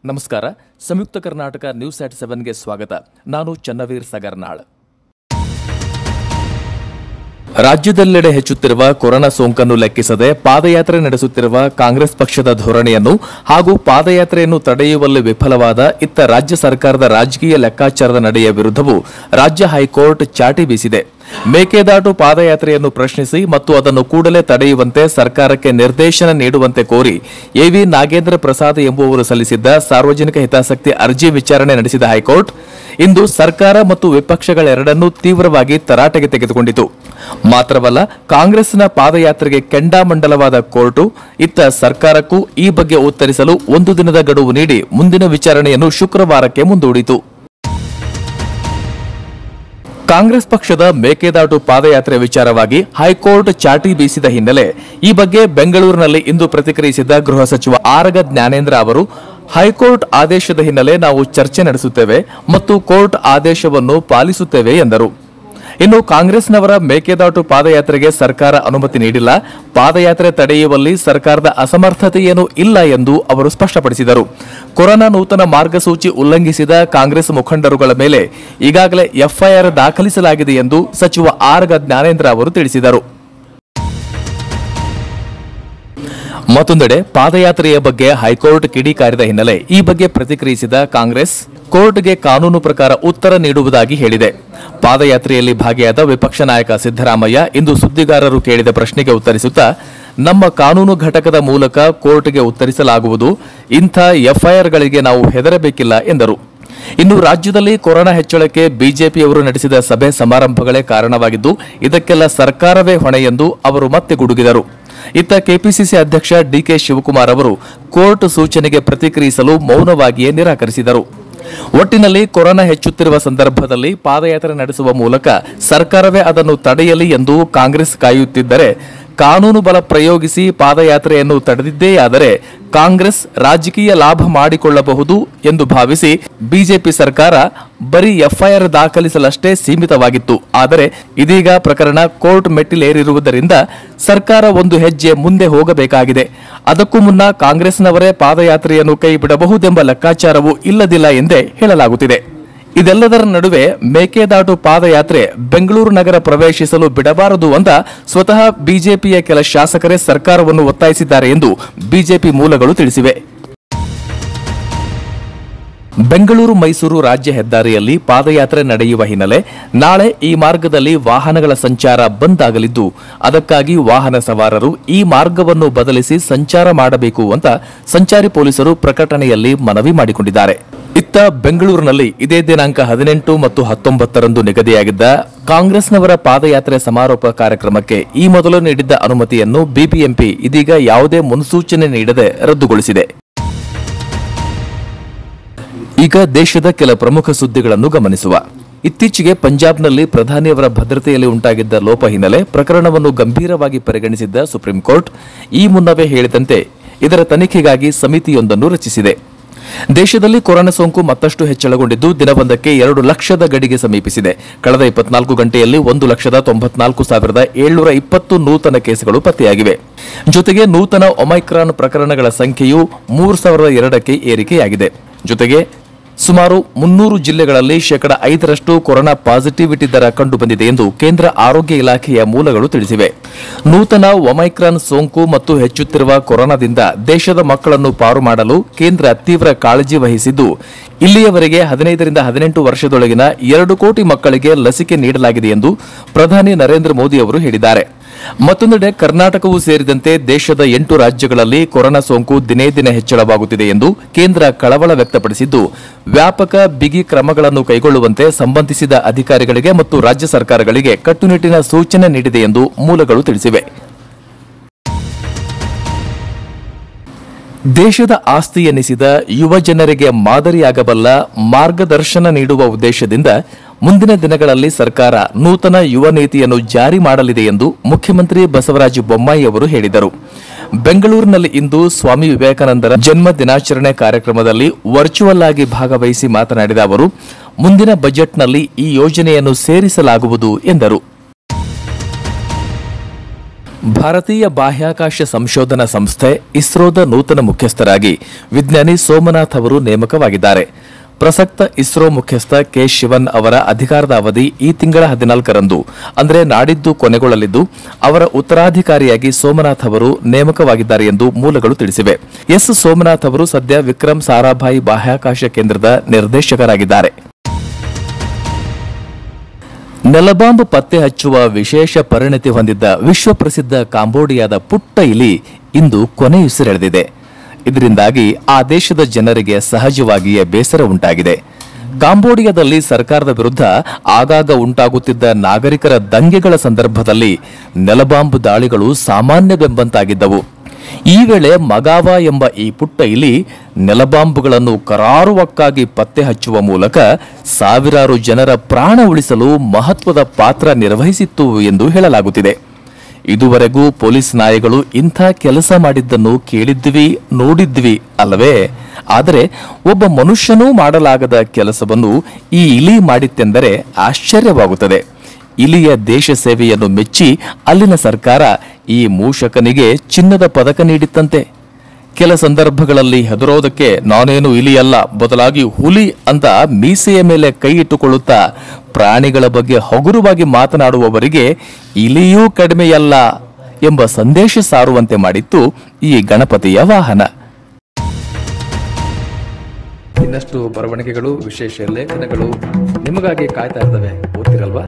ನಮಸ್ಕಾರ ಸಂಯುಕ್ತ ಕರ್ನಾಟಕ ನ್ಯೂಸ್ ಆಟ್ ಸೆವೆನ್ಗೆ ಸ್ವಾಗತ ನಾನು ಚನ್ನವೀರ್ ಸಗರ್ನಾಳ್ ರಾಜ್ಯದೆಲ್ಲೆಡೆ ಹೆಚ್ಚುತ್ತಿರುವ ಕೊರೋನಾ ಸೋಂಕನ್ನು ಲೆಕ್ಕಿಸದೆ ಪಾದಯಾತ್ರೆ ನಡೆಸುತ್ತಿರುವ ಕಾಂಗ್ರೆಸ್ ಪಕ್ಷದ ಧೋರಣೆಯನ್ನು ಹಾಗೂ ಪಾದಯಾತ್ರೆಯನ್ನು ತಡೆಯುವಲ್ಲಿ ವಿಫಲವಾದ ಇತ್ತ ರಾಜ್ಯ ಸರ್ಕಾರದ ರಾಜಕೀಯ ಲೆಕ್ಕಾಚಾರದ ನಡೆಯ ವಿರುದ್ಧವೂ ರಾಜ್ಯ ಹೈಕೋರ್ಟ್ ಚಾಟಿ ಬೀಸಿದೆ ಮೇಕೆದಾಟು ಪಾದಯಾತ್ರೆಯನ್ನು ಪ್ರಶ್ನಿಸಿ ಮತ್ತು ಅದನ್ನು ಕೂಡಲೇ ತಡೆಯುವಂತೆ ಸರ್ಕಾರಕ್ಕೆ ನಿರ್ದೇಶನ ನೀಡುವಂತೆ ಕೋರಿ ಎವಿ ನಾಗೇಂದ್ರ ಪ್ರಸಾದ್ ಎಂಬುವವರು ಸಲ್ಲಿಸಿದ್ದ ಸಾರ್ವಜನಿಕ ಹಿತಾಸಕ್ತಿ ಅರ್ಜಿ ವಿಚಾರಣೆ ನಡೆಸಿದ ಹೈಕೋರ್ಟ್ ಇಂದು ಸರ್ಕಾರ ಮತ್ತು ವಿಪಕ್ಷಗಳೆರಡನ್ನೂ ತೀವ್ರವಾಗಿ ತರಾಟೆಗೆ ತೆಗೆದುಕೊಂಡಿತು ಮಾತ್ರವಲ್ಲ ಕಾಂಗ್ರೆಸ್ನ ಪಾದಯಾತ್ರೆಗೆ ಕೆಂಡಾಮಂಡಲವಾದ ಕೋರ್ಟು ಇತ್ತ ಸರ್ಕಾರಕ್ಕೂ ಈ ಬಗ್ಗೆ ಉತ್ತರಿಸಲು ಒಂದು ದಿನದ ಗಡುವು ನೀಡಿ ಮುಂದಿನ ವಿಚಾರಣೆಯನ್ನು ಶುಕ್ರವಾರಕ್ಕೆ ಮುಂದೂಡಿತು ಕಾಂಗ್ರೆಸ್ ಪಕ್ಷದ ಮೇಕೆದಾಟು ಪಾದಯಾತ್ರೆ ವಿಚಾರವಾಗಿ ಹೈಕೋರ್ಟ್ ಚಾಟಿ ಬೀಸಿದ ಹಿನ್ನೆಲೆ ಈ ಬಗ್ಗೆ ಬೆಂಗಳೂರಿನಲ್ಲಿ ಇಂದು ಪ್ರತಿಕ್ರಿಯಿಸಿದ ಗೃಹ ಸಚಿವ ಆರಗ ಜ್ಞಾನೇಂದ್ರ ಅವರು ಹೈಕೋರ್ಟ್ ಆದೇಶದ ಹಿನ್ನೆಲೆ ನಾವು ಚರ್ಚೆ ನಡೆಸುತ್ತೇವೆ ಮತ್ತು ಕೋರ್ಟ್ ಆದೇಶವನ್ನು ಪಾಲಿಸುತ್ತೇವೆ ಎಂದರು ಇನ್ನು ಕಾಂಗ್ರೆಸ್ನವರ ಮೇಕೆದಾಟು ಪಾದಯಾತ್ರೆಗೆ ಸರ್ಕಾರ ಅನುಮತಿ ನೀಡಿಲ್ಲ ಪಾದಯಾತ್ರೆ ತಡೆಯುವಲ್ಲಿ ಸರ್ಕಾರದ ಅಸಮರ್ಥತೆ ಏನೂ ಇಲ್ಲ ಎಂದು ಅವರು ಸ್ಪಷ್ಟಪಡಿಸಿದರು ಕೊರೋನಾ ನೂತನ ಮಾರ್ಗಸೂಚಿ ಉಲ್ಲಂಘಿಸಿದ ಕಾಂಗ್ರೆಸ್ ಮುಖಂಡರುಗಳ ಮೇಲೆ ಈಗಾಗಲೇ ಎಫ್ಐಆರ್ ದಾಖಲಿಸಲಾಗಿದೆ ಎಂದು ಸಚಿವ ಆರ್ಗ ಜ್ಞಾನೇಂದ್ರ ಅವರು ತಿಳಿಸಿದರು ಮತ್ತೊಂದೆಡೆ ಪಾದಯಾತ್ರೆಯ ಬಗ್ಗೆ ಹೈಕೋರ್ಟ್ ಕಿಡಿಕಾರಿದ ಹಿನ್ನೆಲೆ ಈ ಬಗ್ಗೆ ಪ್ರತಿಕ್ರಿಯಿಸಿದ ಕಾಂಗ್ರೆಸ್ ಕೋರ್ಟ್ಗೆ ಕಾನೂನು ಪ್ರಕಾರ ಉತ್ತರ ನೀಡುವುದಾಗಿ ಹೇಳಿದೆ ಪಾದಯಾತ್ರೆಯಲ್ಲಿ ಭಾಗಿಯಾದ ವಿಪಕ್ಷ ನಾಯಕ ಸಿದ್ದರಾಮಯ್ಯ ಇಂದು ಸುದ್ದಿಗಾರರು ಕೇಳಿದ ಪ್ರಶ್ನೆಗೆ ಉತ್ತರಿಸುತ್ತಾ ನಮ್ಮ ಕಾನೂನು ಘಟಕದ ಮೂಲಕ ಕೋರ್ಟ್ಗೆ ಉತ್ತರಿಸಲಾಗುವುದು ಇಂಥ ಎಫ್ಐಆರ್ಗಳಿಗೆ ನಾವು ಹೆದರಬೇಕಿಲ್ಲ ಎಂದರು ಇನ್ನು ರಾಜ್ಯದಲ್ಲಿ ಕೊರೋನಾ ಹೆಚ್ಚಳಕ್ಕೆ ಬಿಜೆಪಿಯವರು ನಡೆಸಿದ ಸಭೆ ಸಮಾರಂಭಗಳೇ ಕಾರಣವಾಗಿದ್ದು ಇದಕ್ಕೆಲ್ಲ ಸರ್ಕಾರವೇ ಹೊಣೆ ಎಂದು ಅವರು ಮತ್ತೆ ಗುಡುಗಿದರು ಇತ್ತ ಕೆಪಿಸಿಸಿ ಅಧ್ಯಕ್ಷ ಡಿಕೆ ಶಿವಕುಮಾರ್ ಅವರು ಕೋರ್ಟ್ ಸೂಚನೆಗೆ ಪ್ರತಿಕ್ರಿಯಿಸಲು ಮೌನವಾಗಿಯೇ ನಿರಾಕರಿಸಿದರು ಒಟ್ಟಿನಲ್ಲಿ ಕೊರೋನಾ ಹೆಚ್ಚುತ್ತಿರುವ ಸಂದರ್ಭದಲ್ಲಿ ಪಾದಯಾತ್ರೆ ನಡೆಸುವ ಮೂಲಕ ಸರ್ಕಾರವೇ ಅದನ್ನು ತಡೆಯಲಿ ಎಂದು ಕಾಂಗ್ರೆಸ್ ಕಾಯುತ್ತಿದ್ದರೆ ಕಾನೂನು ಬಲ ಪ್ರಯೋಗಿಸಿ ಪಾದಯಾತ್ರೆಯನ್ನು ತಡೆದಿದ್ದೇ ಆದರೆ ಕಾಂಗ್ರೆಸ್ ರಾಜಕೀಯ ಲಾಭ ಮಾಡಿಕೊಳ್ಳಬಹುದು ಎಂದು ಭಾವಿಸಿ ಬಿಜೆಪಿ ಸರ್ಕಾರ ಬರೀ ಎಫ್ಐಆರ್ ದಾಖಲಿಸಲಷ್ಟೇ ಸೀಮಿತವಾಗಿತ್ತು ಆದರೆ ಇದೀಗ ಪ್ರಕರಣ ಕೋರ್ಟ್ ಮೆಟ್ಟಿಲೇರಿರುವುದರಿಂದ ಸರ್ಕಾರ ಒಂದು ಹೆಜ್ಜೆ ಮುಂದೆ ಹೋಗಬೇಕಾಗಿದೆ ಅದಕ್ಕೂ ಮುನ್ನ ಕಾಂಗ್ರೆಸ್ನವರೇ ಪಾದಯಾತ್ರೆಯನ್ನು ಕೈ ಬಿಡಬಹುದೆಂಬ ಲೆಕ್ಕಾಚಾರವೂ ಇಲ್ಲದಿಲ್ಲ ಎಂದೇ ಹೇಳಲಾಗುತ್ತಿದೆ ಇದೆಲ್ಲದರ ನಡುವೆ ಮೇಕೆದಾಟು ಪಾದಯಾತ್ರೆ ಬೆಂಗಳೂರು ನಗರ ಪ್ರವೇಶಿಸಲು ಬಿಡಬಾರದು ಅಂತ ಸ್ವತಃ ಬಿಜೆಪಿಯ ಕೆಲ ಶಾಸಕರೇ ಸರ್ಕಾರವನ್ನು ಒತ್ತಾಯಿಸಿದ್ದಾರೆ ಎಂದು ಬಿಜೆಪಿ ಮೂಲಗಳು ತಿಳಿಸಿವೆ ಬೆಂಗಳೂರು ಮೈಸೂರು ರಾಜ್ಯ ಹೆದ್ದಾರಿಯಲ್ಲಿ ಪಾದಯಾತ್ರೆ ನಡೆಯುವ ಹಿನ್ನೆಲೆ ನಾಳೆ ಈ ಮಾರ್ಗದಲ್ಲಿ ವಾಹನಗಳ ಸಂಚಾರ ಬಂದ್ ಆಗಲಿದ್ದು ಅದಕ್ಕಾಗಿ ವಾಹನ ಸವಾರರು ಈ ಮಾರ್ಗವನ್ನು ಬದಲಿಸಿ ಸಂಚಾರ ಮಾಡಬೇಕು ಅಂತ ಸಂಚಾರಿ ಪೊಲೀಸರು ಪ್ರಕಟಣೆಯಲ್ಲಿ ಮನವಿ ಮಾಡಿಕೊಂಡಿದ್ದಾರೆ ಇತ್ತ ಬೆಂಗಳೂರಿನಲ್ಲಿ ಇದೇ ದಿನಾಂಕ ಹದಿನೆಂಟು ಮತ್ತು ಹತ್ತೊಂಬತ್ತರಂದು ನಿಗದಿಯಾಗಿದ್ದ ಕಾಂಗ್ರೆಸ್ನವರ ಪಾದಯಾತ್ರೆ ಸಮಾರೋಪ ಕಾರ್ಯಕ್ರಮಕ್ಕೆ ಈ ಮೊದಲು ನೀಡಿದ್ದ ಅನುಮತಿಯನ್ನು ಬಿಬಿಎಂಪಿ ಇದೀಗ ಯಾವುದೇ ಮುನ್ಸೂಚನೆ ನೀಡದೆ ರದ್ದುಗೊಳಿಸಿದೆ ಈಗ ದೇಶದ ಕೆಲ ಪ್ರಮುಖ ಸುದ್ದಿಗಳನ್ನು ಗಮನಿಸುವ ಇತ್ತೀಚೆಗೆ ಪಂಜಾಬ್ನಲ್ಲಿ ಪ್ರಧಾನಿಯವರ ಭದ್ರತೆಯಲ್ಲಿ ಉಂಟಾಗಿದ್ದ ಲೋಪ ಹಿನ್ನೆಲೆ ಪ್ರಕರಣವನ್ನು ಗಂಭೀರವಾಗಿ ಪರಿಗಣಿಸಿದ್ದ ಸುಪ್ರೀಂ ಕೋರ್ಟ್ ಈ ಮುನ್ನವೇ ಹೇಳಿದಂತೆ ಇದರ ತನಿಖೆಗಾಗಿ ಸಮಿತಿಯೊಂದನ್ನು ರಚಿಸಿದೆ ದೇಶದಲ್ಲಿ ಕೊರೋನಾ ಸೋಂಕು ಮತ್ತಷ್ಟು ಹೆಚ್ಚಳಗೊಂಡಿದ್ದು ದಿನವೊಂದಕ್ಕೆ ಎರಡು ಲಕ್ಷದ ಗಡಿಗೆ ಸಮೀಪಿಸಿದೆ ಕಳೆದ ಇಪ್ಪತ್ನಾಲ್ಕು ಗಂಟೆಯಲ್ಲಿ ಒಂದು ಲಕ್ಷದ ತೊಂಬತ್ನಾಲ್ಕು ಸಾವಿರದ ಏಳ್ನೂರ ಇಪ್ಪತ್ತು ನೂತನ ಕೇಸುಗಳು ಪತ್ತೆಯಾಗಿವೆ ಜೊತೆಗೆ ನೂತನ ಒಮೈಕ್ರಾನ್ ಪ್ರಕರಣಗಳ ಸಂಖ್ಯೆಯು ಮೂರು ಸಾವಿರದ ಎರಡಕ್ಕೆ ಏರಿಕೆಯಾಗಿದೆ ಜೊತೆಗೆ ಸುಮಾರು ಮುನ್ನೂರು ಜಿಲ್ಲೆಗಳಲ್ಲಿ ಶೇಕಡ ಐದರಷ್ಟು ಕೊರೋನಾ ಪಾಸಿಟಿವಿಟಿ ದರ ಕಂಡುಬಂದಿದೆ ಎಂದು ಕೇಂದ್ರ ಆರೋಗ್ಯ ಇಲಾಖೆಯ ಮೂಲಗಳು ತಿಳಿಸಿವೆ ನೂತನ ಒಮೈಕ್ರಾನ್ ಸೋಂಕು ಮತ್ತು ಹೆಚ್ಚುತ್ತಿರುವ ಕೊರೋನಾದಿಂದ ದೇಶದ ಮಕ್ಕಳನ್ನು ಪಾರು ಮಾಡಲು ಕೇಂದ್ರ ತೀವ್ರ ಕಾಳಜಿ ವಹಿಸಿದ್ದು ಇಲ್ಲಿಯವರೆಗೆ ಹದಿನೈದರಿಂದ ಹದಿನೆಂಟು ವರ್ಷದೊಳಗಿನ ಎರಡು ಕೋಟಿ ಮಕ್ಕಳಿಗೆ ಲಸಿಕೆ ನೀಡಲಾಗಿದೆ ಎಂದು ಪ್ರಧಾನಿ ನರೇಂದ್ರ ಮೋದಿ ಅವರು ಹೇಳಿದ್ದಾರೆ ಮತ್ತೊಂದೆಡೆ ಕರ್ನಾಟಕವೂ ಸೇರಿದಂತೆ ದೇಶದ ಎಂಟು ರಾಜ್ಯಗಳಲ್ಲಿ ಕೊರೋನಾ ಸೋಂಕು ದಿನೇ ದಿನೇ ಹೆಚ್ಚಳವಾಗುತ್ತಿದೆ ಎಂದು ಕೇಂದ್ರ ಕಳವಳ ವ್ಯಕ್ತಪಡಿಸಿದ್ದು ವ್ಯಾಪಕ ಬಿಗಿ ಕ್ರಮಗಳನ್ನು ಕೈಗೊಳ್ಳುವಂತೆ ಸಂಬಂಧಿಸಿದ ಅಧಿಕಾರಿಗಳಿಗೆ ಮತ್ತು ರಾಜ್ಯ ಸರ್ಕಾರಗಳಿಗೆ ಕಟ್ಟುನಿಟ್ಟಿನ ಸೂಚನೆ ನೀಡಿದೆ ಎಂದು ಮೂಲಗಳು ತಿಳಿಸಿವೆ ದೇಶದ ಆಸ್ತಿ ಎನಿಸಿದ ಯುವ ಜನರಿಗೆ ಮಾದರಿಯಾಗಬಲ್ಲ ಮಾರ್ಗದರ್ಶನ ನೀಡುವ ಉದ್ದೇಶದಿಂದ ಮುಂದಿನ ದಿನಗಳಲ್ಲಿ ಸರ್ಕಾರ ನೂತನ ಯುವ ನೀತಿಯನ್ನು ಜಾರಿ ಮಾಡಲಿದೆ ಎಂದು ಮುಖ್ಯಮಂತ್ರಿ ಬಸವರಾಜ ಬೊಮ್ಮಾಯಿ ಅವರು ಹೇಳಿದರು ಬೆಂಗಳೂರಿನಲ್ಲಿ ಇಂದು ಸ್ವಾಮಿ ವಿವೇಕಾನಂದರ ಜನ್ಮ ದಿನಾಚರಣೆ ಕಾರ್ಯಕ್ರಮದಲ್ಲಿ ವರ್ಚುವಲ್ ಆಗಿ ಭಾಗವಹಿಸಿ ಮಾತನಾಡಿದ ಅವರು ಮುಂದಿನ ಬಜೆಟ್ನಲ್ಲಿ ಈ ಯೋಜನೆಯನ್ನು ಸೇರಿಸಲಾಗುವುದು ಎಂದರು ಭಾರತೀಯ ಬಾಹ್ಯಾಕಾಶ ಸಂಶೋಧನಾ ಸಂಸ್ಥೆ ಇಸ್ರೋದ ನೂತನ ಮುಖ್ಯಸ್ಥರಾಗಿ ವಿಜ್ಞಾನಿ ಸೋಮನಾಥ್ ಅವರು ನೇಮಕವಾಗಿದ್ದಾರೆ ಪ್ರಸಕ್ತ ಇಸ್ರೋ ಮುಖ್ಯಸ್ಥ ಕೆ ಶಿವನ್ ಅವರ ಅಧಿಕಾರದ ಅವಧಿ ಈ ತಿಂಗಳ ಹದಿನಾಲ್ಕರಂದು ಅಂದರೆ ನಾಡಿದ್ದು ಕೊನೆಗೊಳ್ಳಲಿದ್ದು ಅವರ ಉತ್ತರಾಧಿಕಾರಿಯಾಗಿ ಸೋಮನಾಥ್ ಅವರು ನೇಮಕವಾಗಿದ್ದಾರೆ ಎಂದು ಮೂಲಗಳು ತಿಳಿಸಿವೆ ಎಸ್ ಸೋಮನಾಥ್ ಅವರು ಸದ್ಯ ವಿಕ್ರಮ್ ಸಾರಾಭಾಯಿ ಬಾಹ್ಯಾಕಾಶ ಕೇಂದ್ರದ ನಿರ್ದೇಶಕರಾಗಿದ್ದಾರೆ ನೆಲಬಾಂಬ್ ಪತ್ತೆ ಹಚ್ಚುವ ವಿಶೇಷ ಪರಿಣತಿ ಹೊಂದಿದ್ದ ವಿಶ್ವಪ್ರಸಿದ್ಧ ಕಾಂಬೋಡಿಯಾದ ಪುಟ್ಟ ಇಲಿ ಇಂದು ಕೊನೆಯುಸಿರೆಳೆದಿದೆ ಇದರಿಂದಾಗಿ ಆ ದೇಶದ ಜನರಿಗೆ ಸಹಜವಾಗಿಯೇ ಬೇಸರ ಉಂಟಾಗಿದೆ ಕಾಂಬೋಡಿಯಾದಲ್ಲಿ ಸರ್ಕಾರದ ವಿರುದ್ಧ ಆಗಾಗ ಉಂಟಾಗುತ್ತಿದ್ದ ನಾಗರಿಕರ ದಂಗೆಗಳ ಸಂದರ್ಭದಲ್ಲಿ ನೆಲಬಾಂಬ್ ದಾಳಿಗಳು ಸಾಮಾನ್ಯವೆಂಬಂತಾಗಿದ್ದವು ಈ ವೇಳೆ ಮಗಾವ ಎಂಬ ಈ ಪುಟ್ಟ ಇಲಿ ನೆಲಬಾಂಬ್ಗಳನ್ನು ಕರಾರುವಕ್ಕಾಗಿ ಪತ್ತೆ ಹಚ್ಚುವ ಮೂಲಕ ಸಾವಿರಾರು ಜನರ ಪ್ರಾಣ ಉಳಿಸಲು ಮಹತ್ವದ ಪಾತ್ರ ನಿರ್ವಹಿಸಿತ್ತು ಎಂದು ಹೇಳಲಾಗುತ್ತಿದೆ ಇದುವರೆಗೂ ಪೊಲೀಸ್ ನಾಯಿಗಳು ಇಂಥ ಕೆಲಸ ಮಾಡಿದ್ದನ್ನು ಕೇಳಿದ್ವಿ ನೋಡಿದ್ವಿ ಅಲ್ಲವೇ ಆದರೆ ಒಬ್ಬ ಮನುಷ್ಯನೂ ಮಾಡಲಾಗದ ಕೆಲಸವನ್ನು ಈ ಇಲಿ ಮಾಡಿತ್ತೆಂದರೆ ಆಶ್ಚರ್ಯವಾಗುತ್ತದೆ ಇಲಿಯ ದೇಶ ಸೇವೆಯನ್ನು ಮೆಚ್ಚಿ ಅಲ್ಲಿನ ಸರ್ಕಾರ ಈ ಮೂಷಕನಿಗೆ ಚಿನ್ನದ ಪದಕ ನೀಡಿತ್ತಂತೆ ಕೆಲ ಸಂದರ್ಭಗಳಲ್ಲಿ ಹೆದರೋದಕ್ಕೆ ನಾನೇನು ಇಲಿಯಲ್ಲ ಬದಲಾಗಿ ಹುಲಿ ಅಂತ ಮೀಸೆಯ ಮೇಲೆ ಕೈ ಇಟ್ಟುಕೊಳ್ಳುತ್ತಾ ಪ್ರಾಣಿಗಳ ಬಗ್ಗೆ ಹಗುರವಾಗಿ ಮಾತನಾಡುವವರಿಗೆ ಇಲಿಯೂ ಕಡಿಮೆಯಲ್ಲ ಎಂಬ ಸಂದೇಶ ಸಾರುವಂತೆ ಮಾಡಿತ್ತು ಈ ಗಣಪತಿಯ ವಾಹನ ಇನ್ನಷ್ಟು ಬರವಣಿಗೆಗಳು ವಿಶೇಷ ಲೇಖನಗಳು ನಿಮಗಾಗಿ ಕಾಯ್ತಾ ಇರ್ತವೆ ಓದ್ತಿರಲ್ವಾ